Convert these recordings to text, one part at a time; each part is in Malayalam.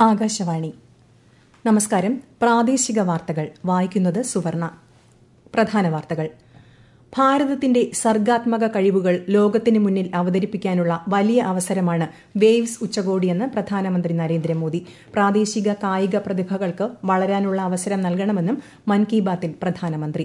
ആകാശവാണി നമസ്കാരം പ്രാദേശിക വാർത്തകൾ വായിക്കുന്നത് സുവർണ പ്രധാന വാർത്തകൾ ഭാരതത്തിന്റെ സർഗാത്മക കഴിവുകൾ ലോകത്തിന് മുന്നിൽ അവതരിപ്പിക്കാനുള്ള വലിയ അവസരമാണ് വേവ്സ് ഉച്ചകോടിയെന്ന് പ്രധാനമന്ത്രി നരേന്ദ്രമോദി പ്രാദേശിക കായിക പ്രതിഭകൾക്ക് വളരാനുള്ള അവസരം നൽകണമെന്നും മൻ കി ബാത്തിൽ പ്രധാനമന്ത്രി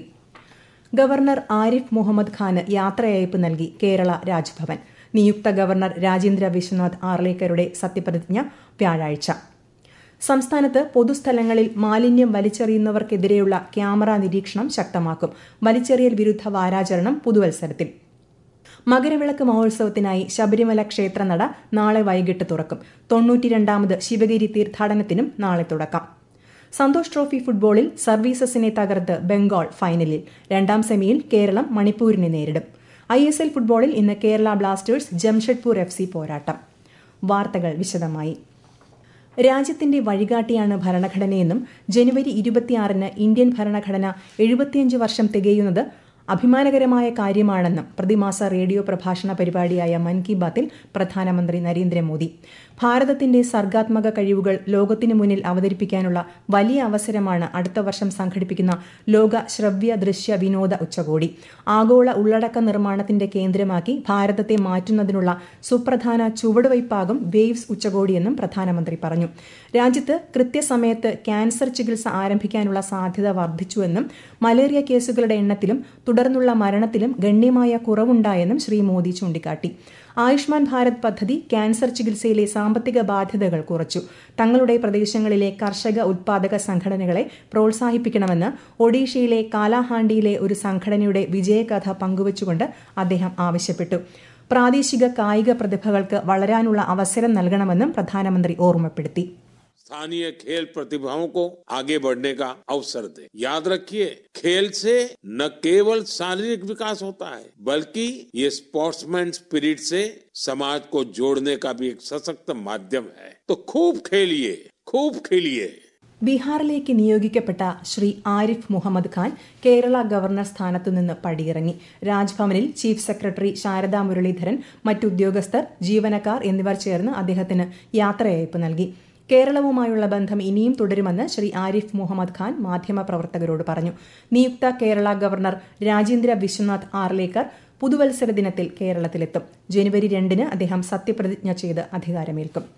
ഗവർണർ ആരിഫ് മുഹമ്മദ് ഖാന് യാത്രയയപ്പ് നൽകി കേരള രാജ്ഭവൻ നിയുക്ത ഗവർണർ രാജേന്ദ്ര വിശ്വനാഥ് ആർലേക്കറുടെ സത്യപ്രതിജ്ഞ വ്യാഴാഴ്ച സംസ്ഥാനത്ത് പൊതുസ്ഥലങ്ങളിൽ മാലിന്യം വലിച്ചെറിയുന്നവർക്കെതിരെയുള്ള ക്യാമറ നിരീക്ഷണം ശക്തമാക്കും വലിച്ചെറിയൽ വിരുദ്ധ വാരാചരണം പുതുവത്സരത്തിൽ മകരവിളക്ക് മഹോത്സവത്തിനായി ശബരിമല ക്ഷേത്രനട നാളെ വൈകിട്ട് തുറക്കും തൊണ്ണൂറ്റിരണ്ടാമത് ശിവഗിരി തീർത്ഥാടനത്തിനും നാളെ തുടക്കം സന്തോഷ് ട്രോഫി ഫുട്ബോളിൽ സർവീസസിനെ തകർത്ത് ബംഗാൾ ഫൈനലിൽ രണ്ടാം സെമിയിൽ കേരളം മണിപ്പൂരിനെ നേരിടും ഐ എസ് എൽ ഫുട്ബോളിൽ ഇന്ന് Kerala Blasters Jamshedpur F C പോരാട്ടം വാർത്തകൾ വിശദമായി രാജ്യത്തിന്റെ വഴികാട്ടിയാണ് ഭരണഘടനയെന്നും ജനുവരി ഇരുപത്തിയാറിന് ഇന്ത്യൻ ഭരണഘടന എഴുപത്തിയഞ്ച് വർഷം തികയുന്നത് അഭിമാനകരമായ കാര്യമാണെന്നും പ്രതിമാസ റേഡിയോ പ്രഭാഷണ പരിപാടിയായ മൻ കി ബാത്തിൽ പ്രധാനമന്ത്രി നരേന്ദ്രമോദി ഭാരതത്തിന്റെ സർഗാത്മക കഴിവുകൾ ലോകത്തിനു മുന്നിൽ അവതരിപ്പിക്കാനുള്ള വലിയ അവസരമാണ് അടുത്ത വർഷം സംഘടിപ്പിക്കുന്ന ലോക ശ്രവ്യ ദൃശ്യ വിനോദ ഉച്ചകോടി ആഗോള ഉള്ളടക്ക നിർമ്മാണത്തിന്റെ കേന്ദ്രമാക്കി ഭാരതത്തെ മാറ്റുന്നതിനുള്ള സുപ്രധാന ചുവടുവയ്പാകും വേവ്സ് ഉച്ചകോടിയെന്നും പ്രധാനമന്ത്രി പറഞ്ഞു രാജ്യത്ത് കൃത്യസമയത്ത് ക്യാൻസർ ചികിത്സ ആരംഭിക്കാനുള്ള സാധ്യത വർദ്ധിച്ചുവെന്നും മലേറിയ കേസുകളുടെ എണ്ണത്തിലും തുടർന്നുള്ള മരണത്തിലും ഗണ്യമായ കുറവുണ്ടായെന്നും ശ്രീ മോദി ചൂണ്ടിക്കാട്ടി ആയുഷ്മാൻ ഭാരത് പദ്ധതി ക്യാൻസർ ചികിത്സയിലെ സാമ്പത്തിക ബാധ്യതകൾ കുറച്ചു തങ്ങളുടെ പ്രദേശങ്ങളിലെ കർഷക ഉത്പാദക സംഘടനകളെ പ്രോത്സാഹിപ്പിക്കണമെന്ന് ഒഡീഷയിലെ കാലാഹാണ്ടിയിലെ ഒരു സംഘടനയുടെ വിജയകഥ പങ്കുവച്ചുകൊണ്ട് അദ്ദേഹം ആവശ്യപ്പെട്ടു പ്രാദേശിക കായിക പ്രതിഭകൾക്ക് വളരാനുള്ള അവസരം നൽകണമെന്നും പ്രധാനമന്ത്രി ഓർമ്മപ്പെടുത്തി स्थानीय खेल प्रतिभाओं को आगे बढ़ने का अवसर दे याद रखिए खेल से न केवल शारीरिक विकास होता है बल्कि ये स्पोर्ट्समैन स्पिरिट से समाज को जोड़ने का भी एक सशक्त माध्यम है तो खूब खेलिए खूब खेलिए ബീഹാറിലേക്ക് നിയോഗിക്കപ്പെട്ട ശ്രീ ആരിഫ് മുഹമ്മദ് ഖാൻ കേരള ഗവർണർ സ്ഥാനത്തു നിന്ന് പടിയിറങ്ങി രാജ്ഭവനിൽ ചീഫ് സെക്രട്ടറി ശാരദാ മുരളീധരൻ മറ്റുദ്യോഗസ്ഥർ ജീവനക്കാർ എന്നിവർ ചേർന്ന് അദ്ദേഹത്തിന് യാത്രയയപ്പ് നൽകി കേരളവുമായുള്ള ബന്ധം ഇനിയും തുടരുമെന്ന് ശ്രീ ആരിഫ് മുഹമ്മദ് ഖാൻ മാധ്യമപ്രവർത്തകരോട് പറഞ്ഞു നിയുക്ത കേരള ഗവർണർ രാജേന്ദ്ര വിശ്വനാഥ് ആർലേക്കർ പുതുവത്സര ദിനത്തിൽ കേരളത്തിലെത്തും ജനുവരി രണ്ടിന് അദ്ദേഹം സത്യപ്രതിജ്ഞ ചെയ്ത് അധികാരമേൽക്കും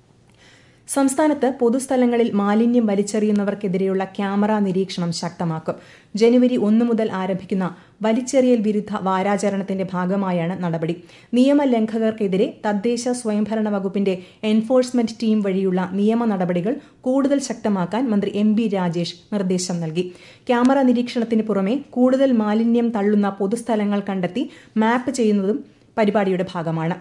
സംസ്ഥാനത്ത് പൊതുസ്ഥലങ്ങളിൽ മാലിന്യം വലിച്ചെറിയുന്നവർക്കെതിരെയുള്ള ക്യാമറ നിരീക്ഷണം ശക്തമാക്കും ജനുവരി ഒന്ന് മുതൽ ആരംഭിക്കുന്ന വലിച്ചെറിയൽ വിരുദ്ധ വാരാചരണത്തിന്റെ ഭാഗമായാണ് നടപടി നിയമലംഘകർക്കെതിരെ തദ്ദേശ സ്വയംഭരണ വകുപ്പിന്റെ എൻഫോഴ്സ്മെന്റ് ടീം വഴിയുള്ള നിയമ നടപടികൾ കൂടുതൽ ശക്തമാക്കാൻ മന്ത്രി എം ബി രാജേഷ് നിർദ്ദേശം നൽകി ക്യാമറ നിരീക്ഷണത്തിന് പുറമെ കൂടുതൽ മാലിന്യം തള്ളുന്ന പൊതുസ്ഥലങ്ങൾ കണ്ടെത്തി മാപ്പ് ചെയ്യുന്നതും പരിപാടിയുടെ ഭാഗമാണ്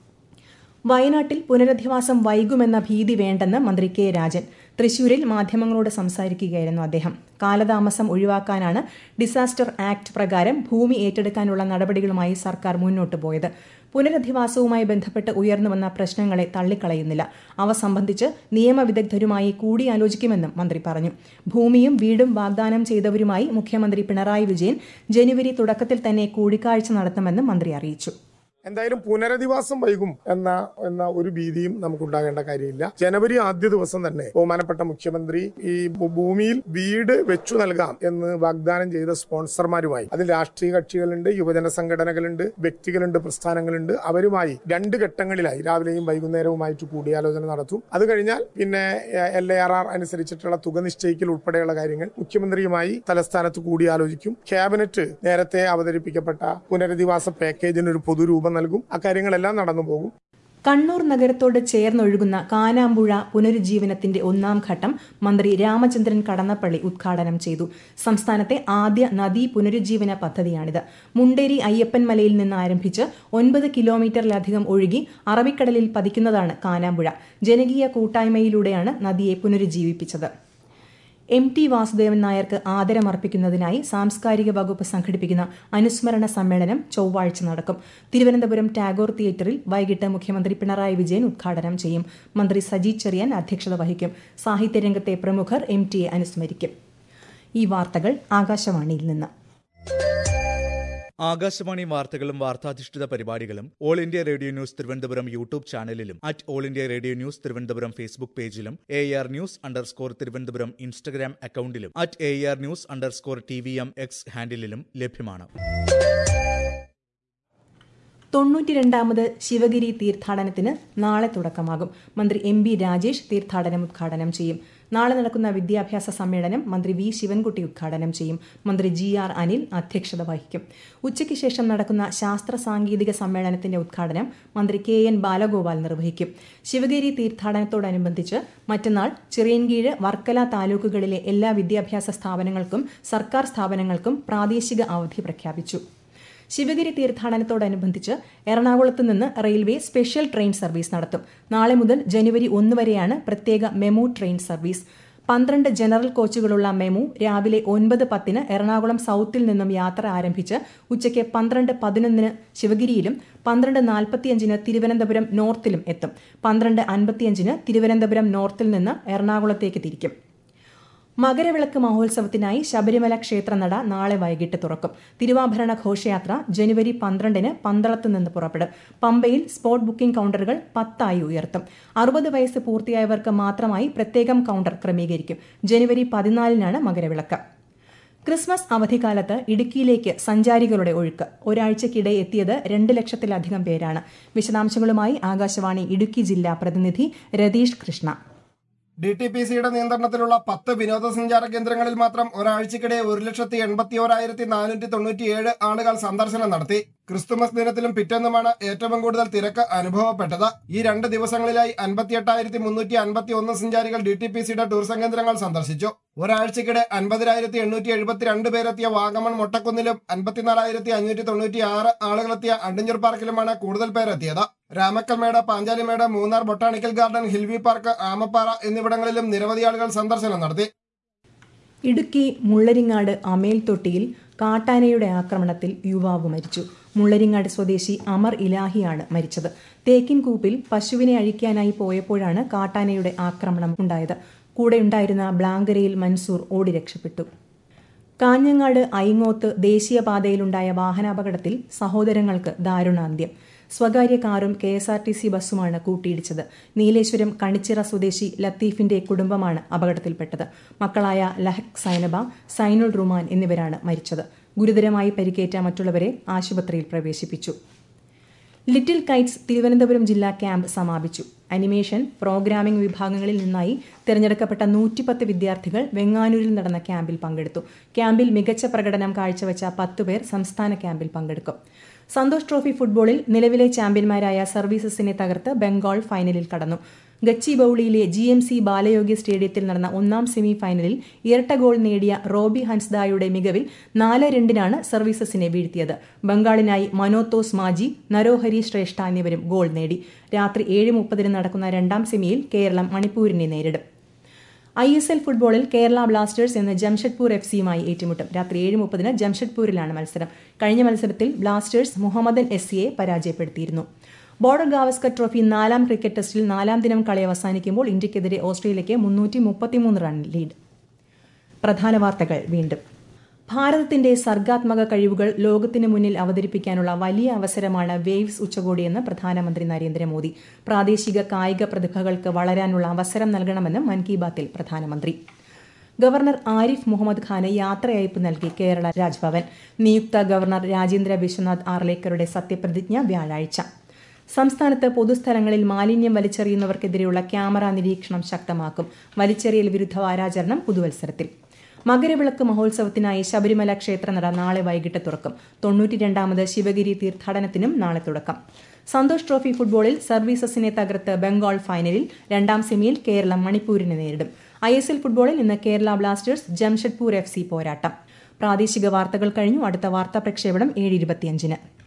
വയനാട്ടിൽ പുനരധിവാസം വൈകുമെന്ന ഭീതി വേണ്ടെന്ന് മന്ത്രി കെ രാജൻ തൃശൂരിൽ മാധ്യമങ്ങളോട് സംസാരിക്കുകയായിരുന്നു അദ്ദേഹം കാലതാമസം ഒഴിവാക്കാനാണ് ഡിസാസ്റ്റർ ആക്ട് പ്രകാരം ഭൂമി ഏറ്റെടുക്കാനുള്ള നടപടികളുമായി സർക്കാർ മുന്നോട്ട് പോയത് പുനരധിവാസവുമായി ബന്ധപ്പെട്ട് ഉയർന്നുവന്ന പ്രശ്നങ്ങളെ തള്ളിക്കളയുന്നില്ല അവ സംബന്ധിച്ച് നിയമവിദഗ്ധരുമായി കൂടിയാലോചിക്കുമെന്നും മന്ത്രി പറഞ്ഞു ഭൂമിയും വീടും വാഗ്ദാനം ചെയ്തവരുമായി മുഖ്യമന്ത്രി പിണറായി വിജയൻ ജനുവരി തുടക്കത്തിൽ തന്നെ കൂടിക്കാഴ്ച നടത്തുമെന്നും മന്ത്രി അറിയിച്ചു എന്തായാലും പുനരധിവാസം വൈകും എന്ന എന്ന ഒരു ഭീതിയും നമുക്കുണ്ടാകേണ്ട കാര്യമില്ല ജനുവരി ആദ്യ ദിവസം തന്നെ ബഹുമാനപ്പെട്ട മുഖ്യമന്ത്രി ഈ ഭൂമിയിൽ വീട് വെച്ചു നൽകാം എന്ന് വാഗ്ദാനം ചെയ്ത സ്പോൺസർമാരുമായി അതിൽ രാഷ്ട്രീയ കക്ഷികളുണ്ട് യുവജന സംഘടനകളുണ്ട് വ്യക്തികളുണ്ട് പ്രസ്ഥാനങ്ങളുണ്ട് അവരുമായി രണ്ട് ഘട്ടങ്ങളിലായി രാവിലെയും വൈകുന്നേരവുമായിട്ട് കൂടിയാലോചന നടത്തും അത് കഴിഞ്ഞാൽ പിന്നെ എൽ എ ആർ ആർ അനുസരിച്ചിട്ടുള്ള തുക നിശ്ചയിക്കൽ ഉൾപ്പെടെയുള്ള കാര്യങ്ങൾ മുഖ്യമന്ത്രിയുമായി തലസ്ഥാനത്ത് കൂടിയാലോചിക്കും ക്യാബിനറ്റ് നേരത്തെ അവതരിപ്പിക്കപ്പെട്ട പുനരധിവാസ പാക്കേജിന് ഒരു പൊതുരൂപം നൽകും അക്കാര്യങ്ങളെല്ലാം നടന്നു പോകും കണ്ണൂർ നഗരത്തോട് ചേർന്നൊഴുകുന്ന കാനാമ്പുഴ പുനരുജ്ജീവനത്തിന്റെ ഒന്നാം ഘട്ടം മന്ത്രി രാമചന്ദ്രൻ കടന്നപ്പള്ളി ഉദ്ഘാടനം ചെയ്തു സംസ്ഥാനത്തെ ആദ്യ നദീ പുനരുജ്ജീവന പദ്ധതിയാണിത് മുണ്ടേരി അയ്യപ്പൻ മലയിൽ നിന്ന് ആരംഭിച്ച് ഒൻപത് കിലോമീറ്ററിലധികം ഒഴുകി അറബിക്കടലിൽ പതിക്കുന്നതാണ് കാനാമ്പുഴ ജനകീയ കൂട്ടായ്മയിലൂടെയാണ് നദിയെ പുനരുജ്ജീവിപ്പിച്ചത് എം ടി വാസുദേവൻ നായർക്ക് ആദരമർപ്പിക്കുന്നതിനായി സാംസ്കാരിക വകുപ്പ് സംഘടിപ്പിക്കുന്ന അനുസ്മരണ സമ്മേളനം ചൊവ്വാഴ്ച നടക്കും തിരുവനന്തപുരം ടാഗോർ തിയേറ്ററിൽ വൈകിട്ട് മുഖ്യമന്ത്രി പിണറായി വിജയൻ ഉദ്ഘാടനം ചെയ്യും മന്ത്രി സജി ചെറിയാൻ അധ്യക്ഷത വഹിക്കും സാഹിത്യരംഗത്തെ പ്രമുഖർ എം ടിയെ അനുസ്മരിക്കും ഈ വാർത്തകൾ ആകാശവാണിയിൽ നിന്ന് ആകാശവാണി വാർത്തകളും വാർത്താധിഷ്ഠിത പരിപാടികളും all India radio news Thiruvananthapuram YouTube ചാനലിലും at all India radio news Thiruvananthapuram Facebook പേജിലും A R news underscore Thiruvananthapuram Instagram അക്കൌണ്ടിലും at A R news underscore T V M X ഹാൻഡിലും ലഭ്യമാണ് തൊണ്ണൂറ്റിരണ്ടാമത് ശിവഗിരി തീർത്ഥാടനത്തിന് നാളെ തുടക്കമാകും മന്ത്രി എം ബി രാജേഷ് തീർത്ഥാടനം ഉദ്ഘാടനം ചെയ്യും നാളെ നടക്കുന്ന വിദ്യാഭ്യാസ സമ്മേളനം മന്ത്രി വി ശിവൻകുട്ടി ഉദ്ഘാടനം ചെയ്യും മന്ത്രി ജി ആർ അനിൽ അധ്യക്ഷത വഹിക്കും ഉച്ചയ്ക്ക് ശേഷം നടക്കുന്ന ശാസ്ത്ര സാങ്കേതിക സമ്മേളനത്തിന്റെ ഉദ്ഘാടനം മന്ത്രി കെ എൻ ബാലഗോപാൽ നിർവഹിക്കും ശിവഗിരി തീർത്ഥാടനത്തോടനുബന്ധിച്ച് മറ്റന്നാൾ ചിറയൻകീഴ് വർക്കല താലൂക്കുകളിലെ എല്ലാ വിദ്യാഭ്യാസ സ്ഥാപനങ്ങൾക്കും സർക്കാർ സ്ഥാപനങ്ങൾക്കും പ്രാദേശിക അവധി പ്രഖ്യാപിച്ചു ശിവഗിരി തീർത്ഥാടനത്തോടനുബന്ധിച്ച് എറണാകുളത്ത് നിന്ന് റെയിൽവേ സ്പെഷ്യൽ ട്രെയിൻ സർവീസ് നടത്തും നാളെ മുതൽ ജനുവരി ഒന്ന് വരെയാണ് പ്രത്യേക മെമു ട്രെയിൻ സർവീസ് പന്ത്രണ്ട് ജനറൽ കോച്ചുകളുള്ള മെമു രാവിലെ ഒൻപത് പത്തിന് എറണാകുളം സൌത്തിൽ നിന്നും യാത്ര ആരംഭിച്ച് ഉച്ചയ്ക്ക് പന്ത്രണ്ട് പതിനൊന്നിന് ശിവഗിരിയിലും പന്ത്രണ്ട് നാൽപ്പത്തിയഞ്ചിന് തിരുവനന്തപുരം നോർത്തിലും എത്തും പന്ത്രണ്ട് അൻപത്തിയഞ്ചിന് തിരുവനന്തപുരം നോർത്തിൽ നിന്ന് എറണാകുളത്തേക്ക് തിരിക്കും മകരവിളക്ക് മഹോത്സവത്തിനായി ശബരിമല ക്ഷേത്രനട നാളെ വൈകിട്ട് തുറക്കും തിരുവാഭരണ ഘോഷയാത്ര ജനുവരി പന്ത്രണ്ടിന് പന്തളത്ത് നിന്ന് പുറപ്പെടും പമ്പയിൽ സ്പോട്ട് ബുക്കിംഗ് കൌണ്ടറുകൾ പത്തായി ഉയർത്തും അറുപത് വയസ്സ് പൂർത്തിയായവർക്ക് മാത്രമായി പ്രത്യേകം കൌണ്ടർ ക്രമീകരിക്കും ജനുവരി പതിനാലിനാണ് മകരവിളക്ക് ക്രിസ്മസ് അവധിക്കാലത്ത് ഇടുക്കിയിലേക്ക് സഞ്ചാരികളുടെ ഒഴുക്ക് ഒരാഴ്ചക്കിടെ എത്തിയത് രണ്ട് ലക്ഷത്തിലധികം പേരാണ് വിശദാംശങ്ങളുമായി ആകാശവാണി ഇടുക്കി ജില്ലാ പ്രതിനിധി Ratheesh Krishna D T P സിയുടെ നിയന്ത്രണത്തിലുള്ള പത്ത് വിനോദസഞ്ചാര കേന്ദ്രങ്ങളിൽ മാത്രം ഒരാഴ്ചക്കിടെ ഒരു ലക്ഷത്തി എൺപത്തി ഓരായിരത്തി നാനൂറ്റി തൊണ്ണൂറ്റിയേഴ് ആളുകൾ സന്ദർശനം നടത്തി ക്രിസ്തുമസ് ദിനത്തിലും പിറ്റേന്നുമാണ് ഏറ്റവും കൂടുതൽ തിരക്ക് അനുഭവപ്പെട്ടത് ഈ രണ്ട് ദിവസങ്ങളിലായി അൻപത്തിയെട്ടായിരത്തി മുന്നൂറ്റി അൻപത്തി ഒന്ന് സഞ്ചാരികൾ ഡി ടി പി സിയുടെ ടൂറിസം കേന്ദ്രങ്ങൾ സന്ദർശിച്ചു ഒരാഴ്ചക്കിടെ അൻപതിനായിരത്തി എണ്ണൂറ്റി എഴുപത്തിരണ്ട് പേരെത്തിയ വാഗമൺ മൊട്ടക്കുന്നിലും അൻപത്തിനാലായിരത്തി അഞ്ഞൂറ്റി തൊണ്ണൂറ്റി ആറ് ആളുകളെത്തിയ അണ്ടിഞ്ഞൂർ പാർക്കിലുമാണ് കൂടുതൽ പേരെത്തിയത് Ramakkalmedu Panchalimedu Munnar botanical garden Hill View park Amappara എന്നിവിടങ്ങളിലും നിരവധി ആളുകൾ സന്ദർശനം നടത്തി ഇടുക്കി മുള്ളരിങ്ങാട് അമേൽ തൊട്ടിയിൽ കാട്ടാനയുടെ ആക്രമണത്തിൽ യുവാവ് മരിച്ചു മുള്ളരിങ്ങാട് സ്വദേശി അമർ ഇലാഹിയാണ് മരിച്ചത് തേക്കിൻകൂപ്പിൽ പശുവിനെ അഴിക്കാനായി പോയപ്പോഴാണ് കാട്ടാനയുടെ ആക്രമണം ഉണ്ടായത് കൂടെയുണ്ടായിരുന്ന ബ്ലാങ്കരയിൽ മൻസൂർ ഓടി രക്ഷപ്പെട്ടു കാഞ്ഞങ്ങാട് ഐങ്ങോത്ത് ദേശീയപാതയിലുണ്ടായ വാഹനാപകടത്തിൽ സഹോദരങ്ങൾക്ക് ദാരുണാന്ത്യം സ്വകാര്യ കാറും K S R T C ബസ്സുമാണ് കൂട്ടിയിടിച്ചത് നീലേശ്വരം കണിച്ചിറ സ്വദേശി ലത്തീഫിന്റെ കുടുംബമാണ് അപകടത്തിൽപ്പെട്ടത് മക്കളായ ലഹക് സൈനബ സൈനുൾ റുമാൻ എന്നിവരാണ് മരിച്ചത് ഗുരുതരമായി പരിക്കേറ്റ മറ്റുള്ളവരെ ആശുപത്രിയിൽ പ്രവേശിപ്പിച്ചു ലിറ്റിൽ കൈറ്റ്സ് തിരുവനന്തപുരം ജില്ലാ ക്യാമ്പ് സമാപിച്ചു അനിമേഷൻ പ്രോഗ്രാമിംഗ് വിഭാഗങ്ങളിൽ നിന്നായി തിരഞ്ഞെടുക്കപ്പെട്ട നൂറ്റിപ്പത്ത് വിദ്യാർത്ഥികൾ വെങ്ങാനൂരിൽ നടന്ന ക്യാമ്പിൽ പങ്കെടുത്തു ക്യാമ്പിൽ മികച്ച പ്രകടനം കാഴ്ചവെച്ച പത്തുപേർ സംസ്ഥാന ക്യാമ്പിൽ പങ്കെടുക്കും സന്തോഷ് ട്രോഫി ഫുട്ബോളിൽ നിലവിലെ ചാമ്പ്യന്മാരായ സർവീസസിനെ തകർത്ത് ബംഗാൾ ഫൈനലിൽ കടന്നു ഗച്ചിബൌളിയിലെ ജി എം സി ബാലയോഗ്യ സ്റ്റേഡിയത്തിൽ നടന്ന ഒന്നാം സെമി ഫൈനലിൽ ഇരട്ട ഗോൾ നേടിയ റോബി ഹൻസ്ദായുടെ മികവിൽ നാല് രണ്ടിനാണ് സർവീസസിനെ വീഴ്ത്തിയത് ബംഗാളിനായി മനോത്തോസ് മാജി നരോഹരി ശ്രേഷ്ഠ എന്നിവരും ഗോൾ നേടി രാത്രി ഏഴ് മുപ്പതിന് നടക്കുന്ന രണ്ടാം സെമിയിൽ കേരളം മണിപ്പൂരിനെ നേരിടും ഐ എസ് എൽ ഫുട്ബോളിൽ കേരള ബ്ലാസ്റ്റേഴ്സ് ഇന്ന് ജംഷഡ്പൂർ എഫ് സിയുമായി ഏറ്റുമുട്ടും രാത്രി ഏഴ് മുപ്പതിന് ജംഷഡ്പൂരിലാണ് മത്സരം കഴിഞ്ഞ മത്സരത്തിൽ ബ്ലാസ്റ്റേഴ്സ് മുഹമ്മദൻ എസ് സിയെ പരാജയപ്പെടുത്തിയിരുന്നു ബോർഡർ ഗാവസ്കർ ട്രോഫി നാലാം ക്രിക്കറ്റ് ടെസ്റ്റിൽ നാലാം ദിനം കളി അവസാനിക്കുമ്പോൾ ഇന്ത്യക്കെതിരെ ഓസ്ട്രേലിയയ്ക്ക് മുന്നൂറ്റി മുപ്പത്തിമൂന്ന് റൺ ലീഡ് പ്രധാന വാർത്തകൾ വീണ്ടും ഭാരതത്തിന്റെ സർഗാത്മക കഴിവുകൾ ലോകത്തിനു മുന്നിൽ അവതരിപ്പിക്കാനുള്ള വലിയ അവസരമാണ് വേവ്സ് ഉച്ചകോടിയെന്ന് പ്രധാനമന്ത്രി നരേന്ദ്രമോദി പ്രാദേശിക കായിക പ്രതിഭകൾക്ക് വളരാനുള്ള അവസരം നൽകണമെന്ന് മൻ കി ബാത്തിൽ പ്രധാനമന്ത്രി ഗവർണർ ആരിഫ് മുഹമ്മദ് ഖാന് യാത്രയയപ്പ് നൽകി കേരള രാജ്ഭവൻ നിയുക്ത ഗവർണർ രാജേന്ദ്ര വിശ്വനാഥ് ആർലേക്കറുടെ സത്യപ്രതിജ്ഞ വ്യാഴാഴ്ച സംസ്ഥാനത്ത് പൊതുസ്ഥലങ്ങളിൽ മാലിന്യം വലിച്ചെറിയുന്നവർക്കെതിരെയുള്ള ക്യാമറ നിരീക്ഷണം ശക്തമാക്കും വലിച്ചെറിയൽ വിരുദ്ധ വാരാചരണം പുതുവത്സരത്തിൽ മകരവിളക്ക് മഹോത്സവത്തിനായി ശബരിമല ക്ഷേത്രനട നാളെ വൈകിട്ട് തുറക്കും തൊണ്ണൂറ്റിരണ്ടാമത് ശിവഗിരി തീർത്ഥാടനത്തിനും നാളെ തുടക്കം സന്തോഷ് ട്രോഫി ഫുട്ബോളിൽ സർവീസസിനെ തകർത്ത് ബംഗാൾ ഫൈനലിൽ രണ്ടാം സെമിയിൽ കേരളം മണിപ്പൂരിനെ നേരിടും ഐ എസ് എൽ ഫുട്ബോളിൽ ഇന്ന് Kerala Blasters Jamshedpur F C പോരാട്ടം പ്രാദേശിക വാർത്തകൾ കഴിഞ്ഞു അടുത്ത വാർത്താ പ്രക്ഷേപണം ഏഴ് ഇരുപത്തിയഞ്ചിന്